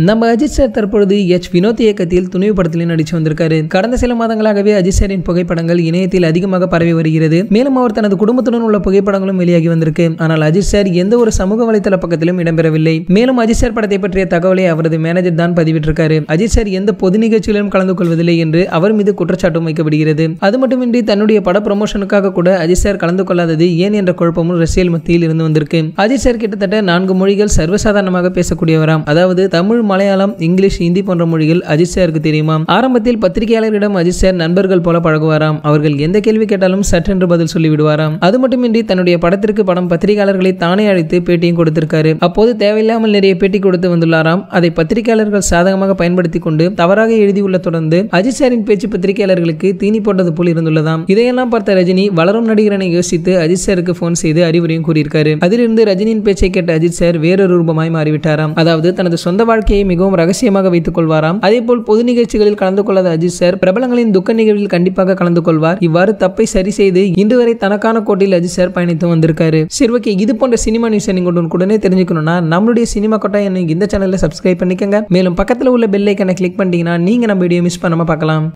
நம்ம அஜித் சார் தற்பொழுது எச் வினோத் இயக்கத்தில் துணிவு படத்திலும் நடிச்சு வந்திருக்காரு கடந்த சில மாதங்களாகவே அஜித் சாரின் புகைப்படங்கள் இணையத்தில் அதிகமாக பரவி வருகிறது மேலும் அவர் தனது குடும்பத்துடன் உள்ள புகைப்படங்களும் வெளியாகி வந்திருக்கு ஆனால் அஜித் சார் எந்த ஒரு சமூக வலைதள பக்கத்திலும் இடம்பெறவில்லை மேலும் அஜித் சார் படத்தை பற்றிய தகவலை அவரது மேனேஜர் தான் பதிவிட்டிருக்காரு அஜித் சார் எந்த பொது நிகழ்ச்சியிலும் கலந்து கொள்வதில்லை என்று அவர் மீது குற்றச்சாட்டும் வைக்கப்படுகிறது அது மட்டுமின்றி தன்னுடைய பட ப்ரமோஷனுக்காக கூட அஜித் சார் கலந்து கொள்ளாதது ஏன் என்ற குழப்பமும் ரசியல் மத்தியில் இருந்து வந்திருக்கு அஜித் சார் கிட்டத்தட்ட நான்கு மொழிகள் சர்வசாதாரணமாக பேசக்கூடியவராம் அதாவது தமிழ் மலையாளம் இங்கிலீஷ் ஹிந்தி போன்ற மொழிகள் அஜித் சாருக்கு தெரியுமா ஆரம்பத்தில் பத்திரிகையாளர்களிடம் அஜித் சார் நண்பர்கள் போல பழகுவாராம் அவர்கள் எந்த கேள்வி கேட்டாலும் சற்றென்று பதில் சொல்லி விடுவாராம் அது மட்டுமின்றி தன்னுடைய படத்திற்கு படம் பத்திரிகையாளர்களை தானே அழைத்து பேட்டியும் கொடுத்திருக்காரு அப்போது தேவையில்லாமல் நிறைய பேட்டி கொடுத்து வந்துள்ளாராம் அதை பத்திரிகையாளர்கள் சாதகமாக பயன்படுத்தி கொண்டு தவறாக எழுதியுள்ள தொடர்ந்து அஜித் சாரின் பேச்சு பத்திரிகையாளர்களுக்கு தீனி போட்டது போல் இருந்துள்ளதாம் இதையெல்லாம் பார்த்த ரஜினி வளரும் நடிகரனை யோசித்து அஜித் சாருக்கு போன் செய்து அறிவுரையும் கூறியிருக்காரு அதிலிருந்து ரஜினியின் பேச்சை கேட்ட அஜித் சார் வேறொரு ரூபமாய் மாறிவிட்டாராம் அதாவது தனது சொந்த வாழ்க்கையை மிகவும் ரகசியமாக வைத்துக் கொள்வாராம் அதேபோல் பொது நிகழ்ச்சிகளில் கலந்து கொள்ளாத அஜித் சார் பிரபலங்களின் துக்க நிகழ்வில் கண்டிப்பாக கலந்து கொள்வார் இவ்வாறு தப்பை சரி செய்து இன்று வரை தனக்கான கோட்டில் அஜித் சார் பயணித்து வந்திருக்காரு சரி ஓகே இது போன்ற சினிமா நியூஸை நீங்க உடனே தெரிஞ்சுக்கணும்னா நம்மளுடைய சினிமா கொட்டா என்ன இந்த சேனலில் சப்ஸ்கிரைப் பண்ணிக்கங்க மேலும் பக்கத்தில் உள்ள பெல் ஐக்கனை கிளிக் பண்ணிட்டீங்கன்னா நீங்க நம்ம வீடியோ மிஸ் பண்ணாம பார்க்கலாம்